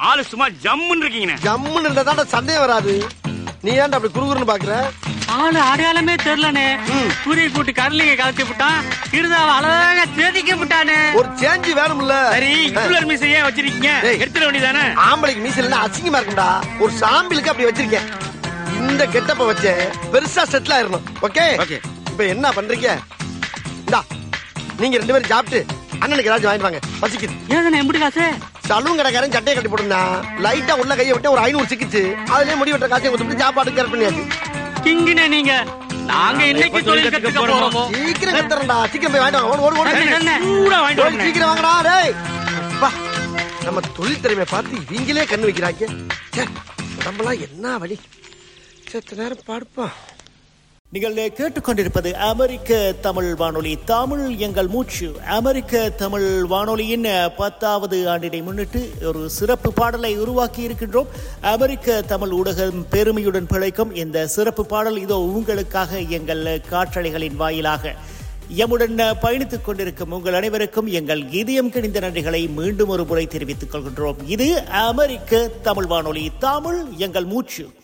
ஆளு சும்மா ஜம்முன்னு இருக்கீங்கண்ணே ஜம்முன்னு இருந்தா தான் சந்தேகம் வராது நீ ஏன்டா அப்படி குறுகுறுன்னு பாக்குற ஆளு அடையாளமே தெரியலனே கூறி கூட்டி கடலிங்க கலத்தி விட்டான் இருந்தாலும் அழகா சேதிக்க விட்டானே ஒரு சேஞ்ச் வேணும்ல சரி இவ்வளவு மிஸ் ஏன் வச்சிருக்கீங்க டேய். எடுத்துட வேண்டியதானே ஆம்பளைக்கு மீசல் அசிங்கமா இருக்கும்டா ஒரு சாம்பிளுக்கு அப்படி வச்சிருக்கேன் இந்த கெட்டப்ப வச்சு பெருசா செட்டில் ஆயிரணும் ஓகே Okay. இப்ப என்ன பண்றீங்க இந்தா நீங்க ரெண்டு பேரும் சாப்பிட்டு அண்ணனுக்கு ஏதாச்சும் வாங்கிட்டு வாங்க பசிக்குது ஏதனை எப்படி காசு சலூன் கடைக்காரன் சட்டையை கட்டி போட்டிருந்தான் லைட்டா உள்ள கையை விட்டு ஒரு ஐநூறு சிக்கிச்சு அதுலயே முடி வெட்டுற காசையும் கொடுத்துட்டு சாப்பாடு கேர் பண்ணியாச்சு கிங்கினே நீங்க நாங்க இன்னைக்கு எப்ப தொழில் தொழில் கத்துக்க கத்துக்க போறோமோ சீக்கிரம் கத்துறா சீக்கிரம் போய் வாங்கிட்டு வாங்க ஓடு, ஓடு ஓடு அண்ணே, அண்ணே. சூடா வாங்கிட்டு ஓடி, வாங்கண்ணே. சீக்கிரம் வாங்கடா டேய் அப்பா, நம்ம தொழில் திறமையை பார்த்து இவங்களே கண்ணு வைக்கிறாங்க ச்சே, உடம்பெல்லாம் என்ன வலி செத்த நேரம் பாடுப்பான் நீங்கள் கேட்டுக்கொண்டிருப்பது அமெரிக்க தமிழ் வானொலி தமிழ் எங்கள் மூச்சு அமெரிக்க தமிழ் வானொலியின் பத்தாவது ஆண்டினை முன்னிட்டு ஒரு சிறப்பு பாடலை உருவாக்கி இருக்கின்றோம் அமெரிக்க தமிழ் ஊடகம் பெருமையுடன் பிழைக்கும் இந்த சிறப்பு பாடல் இதோ உங்களுக்காக எங்கள் காற்றலைகளின் வாயிலாக எம்முடன் பயணித்துக் கொண்டிருக்கும் உங்கள் அனைவருக்கும் எங்கள் இதயம் கிணிந்த நன்றிகளை மீண்டும் ஒரு முறை தெரிவித்துக் கொள்கின்றோம் இது அமெரிக்க தமிழ் வானொலி தமிழ் எங்கள் மூச்சு